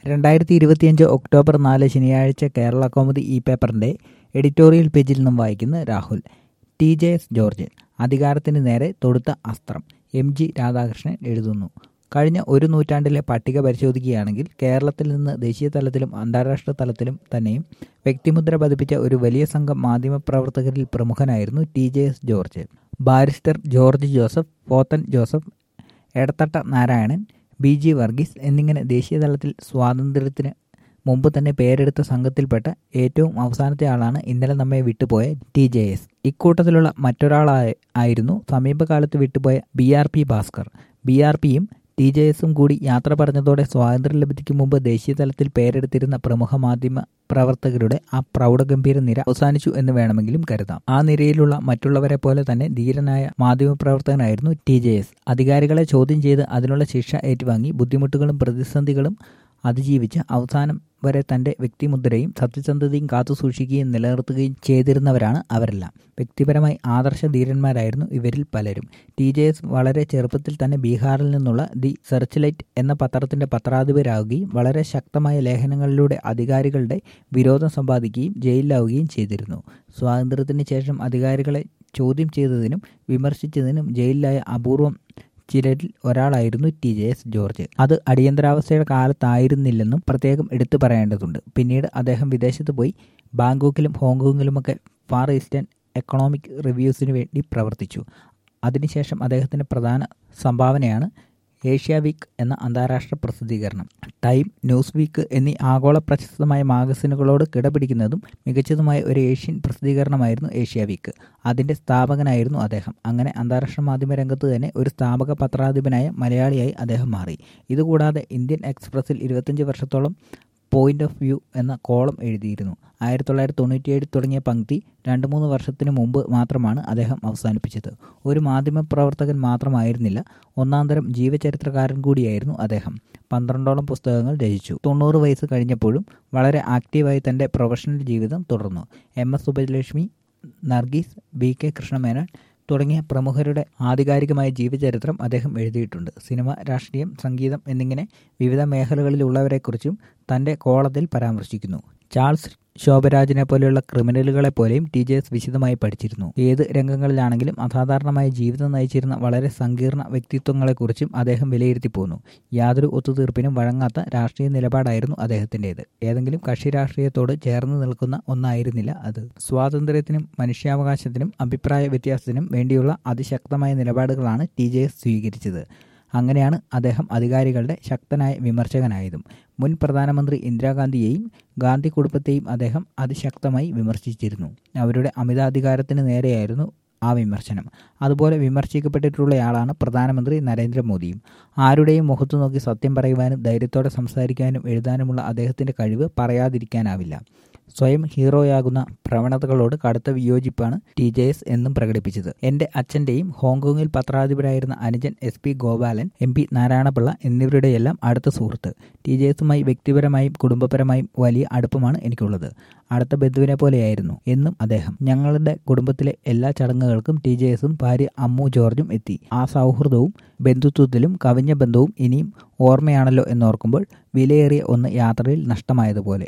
രണ്ടായിരത്തി ഇരുപത്തിയഞ്ച് ഒക്ടോബർ നാല് ശനിയാഴ്ച കേരള കൗമുദി ഇ പേപ്പറിന്റെ എഡിറ്റോറിയൽ പേജിൽ നിന്നും വായിക്കുന്ന Rahul T J S George അധികാരത്തിന് നേരെ തൊടുത്ത അസ്ത്രം എം ജി രാധാകൃഷ്ണൻ എഴുതുന്നു കഴിഞ്ഞ ഒരു നൂറ്റാണ്ടിലെ പട്ടിക പരിശോധിക്കുകയാണെങ്കിൽ കേരളത്തിൽ നിന്ന് ദേശീയ തലത്തിലും അന്താരാഷ്ട്ര തലത്തിലും തന്നെയും വ്യക്തിമുദ്ര പതിപ്പിച്ച ഒരു വലിയ സംഘം മാധ്യമപ്രവർത്തകരിൽ പ്രമുഖനായിരുന്നു T J S George barrister George Joseph Pothan Joseph Edathatta Narayanan B G Varghese എന്നിങ്ങനെ ദേശീയ തലത്തിൽ സ്വാതന്ത്ര്യത്തിന് മുമ്പ് തന്നെ പേരെടുത്ത സംഘത്തിൽപ്പെട്ട ഏറ്റവും അവസാനത്തെ ആളാണ് ഇന്നലെ നമ്മെ വിട്ടുപോയ ടി ജെ എസ് ഇക്കൂട്ടത്തിലുള്ള മറ്റൊരാളായി ആയിരുന്നു സമീപകാലത്ത് വിട്ടുപോയ B R P Bhaskar B R പിയും ടി ജെ എസും കൂടി യാത്ര പറഞ്ഞതോടെ സ്വാതന്ത്ര്യ ലബ്ധിക്ക് മുമ്പ് ദേശീയ തലത്തിൽ പേരെടുത്തിരുന്ന പ്രമുഖ മാധ്യമ പ്രവർത്തകരുടെ ആ പ്രൗഢഗംഭീര നിര അവസാനിച്ചു എന്ന് വേണമെങ്കിലും കരുതാം ആ നിരയിലുള്ള മറ്റുള്ളവരെ പോലെ തന്നെ ധീരനായ മാധ്യമപ്രവർത്തകനായിരുന്നു ടി ജെ എസ് അധികാരികളെ ചോദ്യം ചെയ്ത് അതിനുള്ള ശിക്ഷ ഏറ്റുവാങ്ങി ബുദ്ധിമുട്ടുകളും പ്രതിസന്ധികളും അതിജീവിച്ച് അവസാനം വരെ തന്റെ വ്യക്തിമുദ്രയും സത്യസന്ധതയും കാത്തു സൂക്ഷിക്കുകയും നിലനിർത്തുകയും ചെയ്തിരുന്നവരാണ് അവരെല്ലാം വ്യക്തിപരമായി ആദർശ ധീരന്മാരായിരുന്നു ഇവരിൽ പലരും ടി ജെ എസ് വളരെ ചെറുപ്പത്തിൽ തന്നെ ബീഹാറിൽ നിന്നുള്ള ദി സെർച്ച് ലൈറ്റ് എന്ന പത്രത്തിന്റെ പത്രാധിപരാകുകയും വളരെ ശക്തമായ ലേഖനങ്ങളിലൂടെ അധികാരികളുടെ വിരോധം സമ്പാദിക്കുകയും ജയിലിലാവുകയും ചെയ്തിരുന്നു സ്വാതന്ത്ര്യത്തിന് ശേഷം അധികാരികളെ ചോദ്യം ചെയ്തതിനും വിമർശിച്ചതിനും ജയിലിലായ അപൂർവം ചിലരിൽ ഒരാളായിരുന്നു ടി ജെ എസ് ജോർജ് അത് അടിയന്തരാവസ്ഥയുടെ കാലത്തായിരുന്നില്ലെന്നും പ്രത്യേകം എടുത്തു പറയേണ്ടതുണ്ട് പിന്നീട് അദ്ദേഹം വിദേശത്ത് പോയി ബാങ്കോക്കിലും ഹോങ്കോങ്ങിലുമൊക്കെ ഫാർ ഈസ്റ്റേൺ എക്കണോമിക് റിവ്യൂസിന് വേണ്ടി പ്രവർത്തിച്ചു അതിനുശേഷം അദ്ദേഹത്തിൻ്റെ പ്രധാന സംഭാവനയാണ് ഏഷ്യ വീക്ക് എന്ന അന്താരാഷ്ട്ര പ്രസിദ്ധീകരണം ടൈം ന്യൂസ് വീക്ക് എന്നീ ആഗോള പ്രശസ്തമായ മാഗസിനുകളോട് കിടപിടിക്കുന്നതും മികച്ചതുമായ ഒരു ഏഷ്യൻ പ്രസിദ്ധീകരണമായിരുന്നു ഏഷ്യ വീക്ക് അതിൻ്റെ സ്ഥാപകനായിരുന്നു അദ്ദേഹം അങ്ങനെ അന്താരാഷ്ട്ര മാധ്യമ രംഗത്ത് തന്നെ ഒരു സ്ഥാപക പത്രാധിപനായ മലയാളിയായി അദ്ദേഹം മാറി ഇതുകൂടാതെ ഇന്ത്യൻ എക്സ്പ്രസിൽ ഇരുപത്തഞ്ച് വർഷത്തോളം പോയിന്റ് ഓഫ് വ്യൂ എന്ന കോളം എഴുതിയിരുന്നു ആയിരത്തി തൊള്ളായിരത്തി തൊണ്ണൂറ്റിയേഴ് തുടങ്ങിയ പങ്ക്തി രണ്ട് മൂന്ന് വർഷത്തിന് മുമ്പ് മാത്രമാണ് അദ്ദേഹം അവസാനിപ്പിച്ചത് ഒരു മാധ്യമപ്രവർത്തകൻ മാത്രമായിരുന്നില്ല ഒന്നാന്തരം ജീവചരിത്രകാരൻ കൂടിയായിരുന്നു അദ്ദേഹം പന്ത്രണ്ടോളം പുസ്തകങ്ങൾ രചിച്ചു തൊണ്ണൂറ് വയസ്സ് കഴിഞ്ഞപ്പോഴും വളരെ ആക്റ്റീവായി തൻ്റെ പ്രൊഫഷണൽ ജീവിതം തുടർന്നു M S Subbalakshmi Nargis B K Krishna Menon തുടങ്ങിയ പ്രമുഖരുടെ ആധികാരികമായ ജീവചരിത്രം അദ്ദേഹം എഴുതിയിട്ടുണ്ട് സിനിമ രാഷ്ട്രീയം സംഗീതം എന്നിങ്ങനെ വിവിധ മേഖലകളിലുള്ളവരെക്കുറിച്ചും തൻ്റെ കോളത്തിൽ പരാമർശിക്കുന്നു ചാൾസ് ശോഭരാജിനെ പോലെയുള്ള ക്രിമിനലുകളെ പോലെയും ടി ജെ എസ് വിശദമായി പഠിച്ചിരുന്നു ഏത് രംഗങ്ങളിലാണെങ്കിലും അസാധാരണമായ ജീവിതം നയിച്ചിരുന്ന വളരെ സങ്കീർണ വ്യക്തിത്വങ്ങളെക്കുറിച്ചും അദ്ദേഹം വിലയിരുത്തി പോന്നു യാതൊരു ഒത്തുതീർപ്പിനും വഴങ്ങാത്ത രാഷ്ട്രീയ നിലപാടായിരുന്നു അദ്ദേഹത്തിൻ്റെത് ഏതെങ്കിലും കക്ഷി രാഷ്ട്രീയത്തോട് ചേർന്ന് നിൽക്കുന്ന ഒന്നായിരുന്നില്ല അത് സ്വാതന്ത്ര്യത്തിനും മനുഷ്യാവകാശത്തിനും അഭിപ്രായ വ്യത്യാസത്തിനും വേണ്ടിയുള്ള അതിശക്തമായ നിലപാടുകളാണ് ടി ജെ എസ് സ്വീകരിച്ചത് അങ്ങനെയാണ് അദ്ദേഹം അധികാരികളുടെ ശക്തനായ വിമർശകനായതും മുൻ പ്രധാനമന്ത്രി ഇന്ദിരാഗാന്ധിയെയും ഗാന്ധി കുടുംബത്തെയും അദ്ദേഹം അതിശക്തമായി വിമർശിച്ചിരുന്നു അവരുടെ അമിതാധികാരത്തിന് നേരെയായിരുന്നു ആ വിമർശനം അതുപോലെ വിമർശിക്കപ്പെട്ടിട്ടുള്ളയാളാണ് പ്രധാനമന്ത്രി നരേന്ദ്രമോദിയും ആരുടെയും മുഖത്തു നോക്കി സത്യം പറയുവാനും ധൈര്യത്തോടെ സംസാരിക്കാനും എഴുതാനുമുള്ള അദ്ദേഹത്തിൻ്റെ കഴിവ് പറയാതിരിക്കാനാവില്ല സ്വയം ഹീറോയാകുന്ന പ്രവണതകളോട് കടുത്ത വിയോജിപ്പാണ് ടി ജെ എസ് എന്നും പ്രകടിപ്പിച്ചത് എൻ്റെ അച്ഛൻ്റെയും ഹോങ്കോങ്ങിൽ പത്രാധിപരായിരുന്ന അനുജൻ S P Gopalan M P Narayana Pillai എന്നിവരുടെയെല്ലാം അടുത്ത സുഹൃത്ത് ടി ജെ എസുമായി വ്യക്തിപരമായും കുടുംബപരമായും വലിയ അടുപ്പമാണ് എനിക്കുള്ളത് അടുത്ത ബന്ധുവിനെ പോലെയായിരുന്നു എന്നും അദ്ദേഹം ഞങ്ങളുടെ കുടുംബത്തിലെ എല്ലാ ചടങ്ങുകൾക്കും ടി ജെ എസും ഭാര്യ അമ്മു ജോർജും എത്തി ആ സൗഹൃദവും ബന്ധുത്വത്തിലും കവിഞ്ഞ ബന്ധവും ഇനിയും ഓർമ്മയാണല്ലോ എന്നോർക്കുമ്പോൾ വിലയേറിയ ഒന്ന് യാത്രയിൽ നഷ്ടമായതുപോലെ